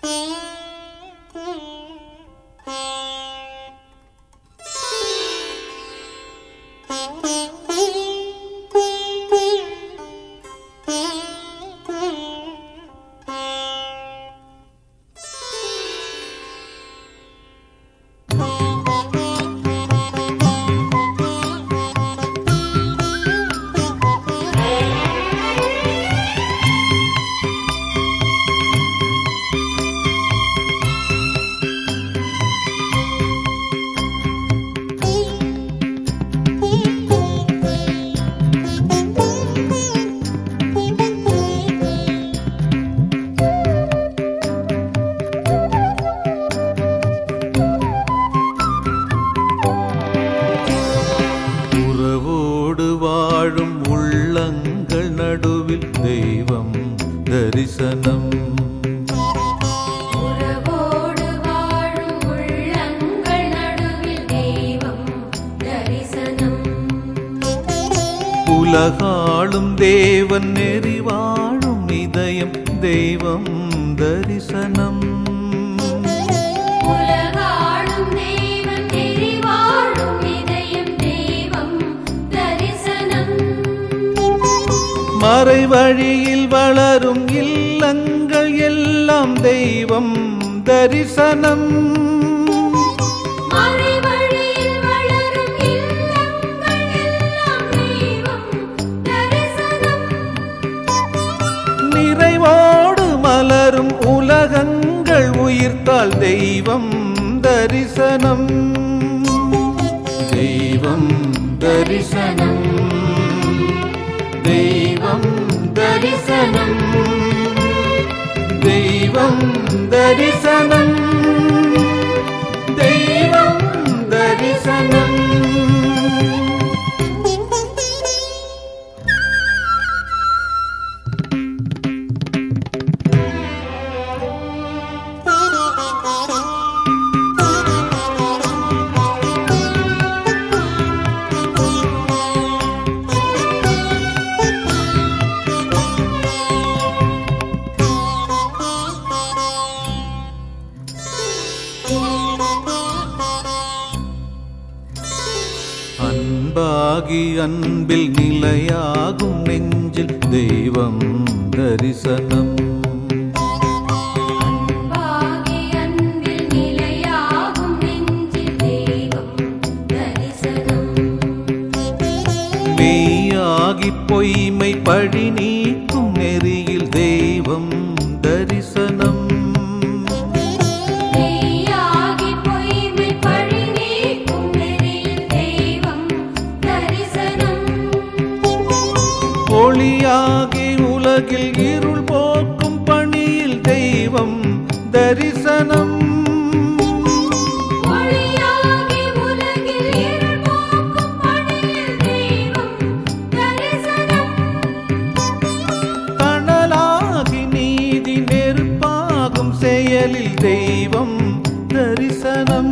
உறவோடு வாழும் உள்ளங்கள் நடுவில் தெய்வம் தரிசனம் உறவோடு வாழும் உள்ளங்கள் நடுவில் தெய்வம் தரிசனம் உலகாளும் தேவன் நெறி வாழும் இதயம் தெய்வம் தரிசனம் உலகாளும் தேவன் நெறி வாழும் இதயம் தெய்வம் தரிசனம் மறைவழியில் வளரும் இல்லங்கள் எல்லாம் தெய்வம் தரிசனம் மறைவழியில் வளரும் இல்லங்கள் எல்லாம் தெய்வம் தரிசனம் நிறைவோடு மலரும் உலகங்கள் உயிர்த்தால் தெய்வம் தரிசனம் தெய்வம் தரிசனம் தெய்வம் தரிசனம் தெய்வம் தரிசனம் தெய்வம் தரிசனம் அன்பாகி அன்பில் நிலையாகும் நெஞ்சில் தெய்வம் தரிசனம் பாகி அன்பில் நிலையாகும் நெஞ்சில் தெய்வம் தரிசனம் மெய்யாகி பொய்மை பழி நீக்கும் நெறியில் தெய்வம் தரிசனம் மெய்யாகி பொய்மை பழி நீக்கும் நெறியில் தெய்வம் தரிசனம் ஒளியாகி உலகில் இருள் போக்கும் பணியில் தெய்வம் தரிசனம் ஒளியாகி உலகில் இருள் போக்கும் பணியில் தெய்வம் தரிசனம் தணலாகி நீதி நெருப்பாகும் செயலில் தெய்வம் தரிசனம்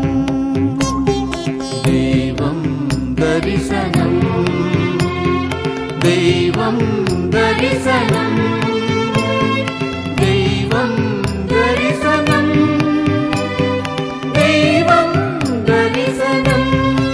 தெய்வம் தரிசனம் தெய்வம் தரிசனம் தெய்வம் தரிசனம் தெய்வம் தரிசனம்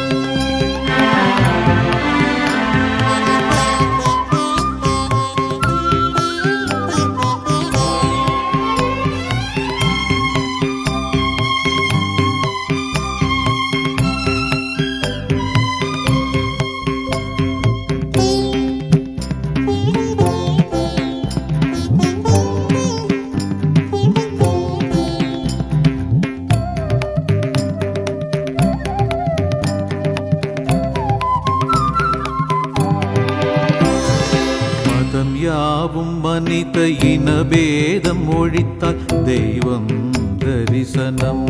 மதம் யாவும் மனித இனபேதம் ஒழித்தால் தெய்வம் தரிசனம்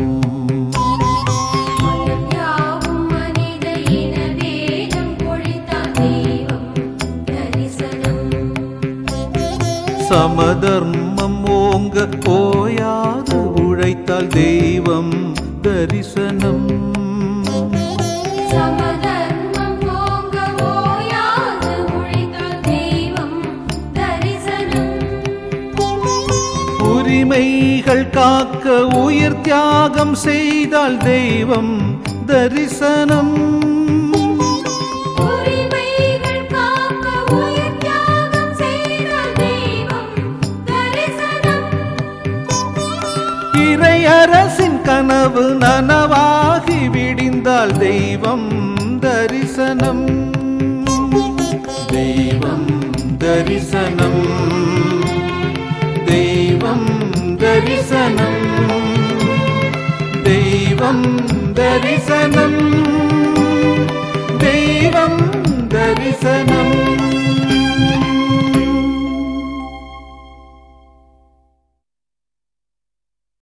மனம் யாவும் மனித இனவேதம் பொழித்தால் தெய்வம் தரிசனம் சமதர்மம் ஓங்க போயாது உழைத்தால் தெய்வம் தரிசனம் சமதர்மம் போங்க ஓயாது உழைத்தால் தெய்வம் தரிசனம் புரி உரிமைகள் காக்க உயிர் தியாகம் செய்தால் தெய்வம் தரிசனம் உரிமைகள் காக்க உயிர் தியாகம் செய்தால் தெய்வம் தரிசனம் இறையரசின் கனவு நனவாகி விடிந்தால் தெய்வம் தரிசனம் தெய்வம் தரிசனம் தெய்வம் தரிசனம் தெய்வம் தரிசனம் தெய்வம் தரிசனம்